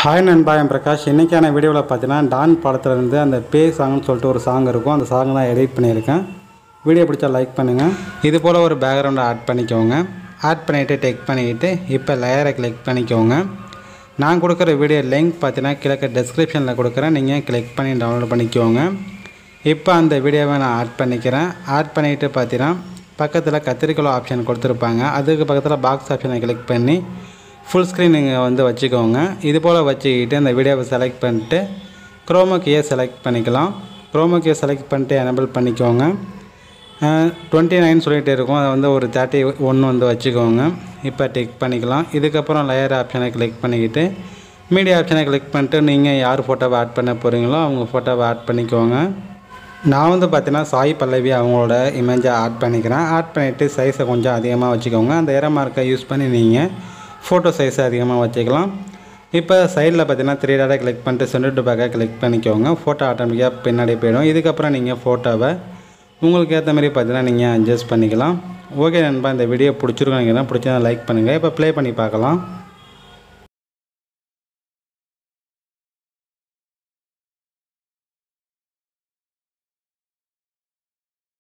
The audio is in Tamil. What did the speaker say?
ஹாய் நண்பா என் பிரகாஷ் இன்றைக்கான வீடியோவில் பார்த்தீங்கன்னா டான் படத்துலேருந்து அந்த பே சாங்னு சொல்லிட்டு ஒரு சாங் இருக்கும் அந்த சாங் தான் எடிட் பண்ணியிருக்கேன் வீடியோ பிடிச்சா லைக் பண்ணுங்கள் இது போல் ஒரு பேக்ரவுண்டை ஆட் பண்ணிக்கோங்க ஆட் பண்ணிவிட்டு டெக் பண்ணிக்கிட்டு இப்போ லேயரை கிளிக் பண்ணிக்கோங்க நான் கொடுக்குற வீடியோ லிங்க் பார்த்தீங்கன்னா கிழக்கு டெஸ்கிரிப்ஷனில் கொடுக்குறேன் நீங்கள் கிளிக் பண்ணி டவுன்லோட் பண்ணிக்கோங்க இப்போ அந்த வீடியோவை நான் ஆட் பண்ணிக்கிறேன் ஆட் பண்ணிவிட்டு பார்த்தீங்கன்னா பக்கத்தில் கத்திரிக்கோள் ஆப்ஷன் கொடுத்துருப்பாங்க அதுக்கு பக்கத்தில் பாக்ஸ் ஆப்ஷனை கிளிக் பண்ணி ஃபுல் ஸ்க்ரீன் நீங்கள் வந்து வச்சுக்கோங்க இது போல் வச்சுக்கிட்டு அந்த வீடியோவை செலக்ட் பண்ணிட்டு க்ரோமோக்கியை செலக்ட் பண்ணிக்கலாம் க்ரோமோக்கியை செலக்ட் பண்ணிட்டு எனபிள் பண்ணிக்கோங்க டுவெண்ட்டி நைன் சொல்லிகிட்டே இருக்கும் அதை வந்து ஒரு தேர்ட்டி ஒன்று வந்து வச்சுக்கோங்க இப்போ டிக் பண்ணிக்கலாம் இதுக்கப்புறம் லேயர் ஆப்ஷனை கிளிக் பண்ணிக்கிட்டு மீடியா ஆப்ஷனை கிளிக் பண்ணிட்டு நீங்கள் யார் ஃபோட்டோவை ஆட் பண்ண போகிறீங்களோ அவங்க ஃபோட்டோவை ஆட் பண்ணிக்கோங்க நான் வந்து பார்த்தீங்கன்னா சாய் பல்லவி அவங்களோட இமேஜை ஆட் பண்ணிக்கிறேன் ஆட் பண்ணிவிட்டு சைஸை கொஞ்சம் அதிகமாக வச்சுக்கோங்க அந்த ஏர மார்க்கை யூஸ் பண்ணி நீங்கள் ஃபோட்டோ சைஸை அதிகமாக வச்சுக்கலாம் இப்போ சைடில் பார்த்தீங்கன்னா த்ரீ டாட்டை கிளிக் பண்ணிட்டு சென்டர் டு பேக்கை கிளிக் பண்ணிக்கோங்க ஃபோட்டோ ஆட்டோமேட்டிக்காக பின்னாடி போயிடும் இதுக்கப்புறம் நீங்கள் ஃபோட்டோவை உங்களுக்கு ஏற்ற மாதிரி பார்த்தீங்கன்னா நீங்கள் அட்ஜஸ்ட் பண்ணிக்கலாம் ஓகே நண்பா இந்த வீடியோ பிடிச்சிருக்கோம் நினைக்கிறேன் பிடிச்சா லைக் பண்ணுங்கள் இப்போ ப்ளே பண்ணி பார்க்கலாம்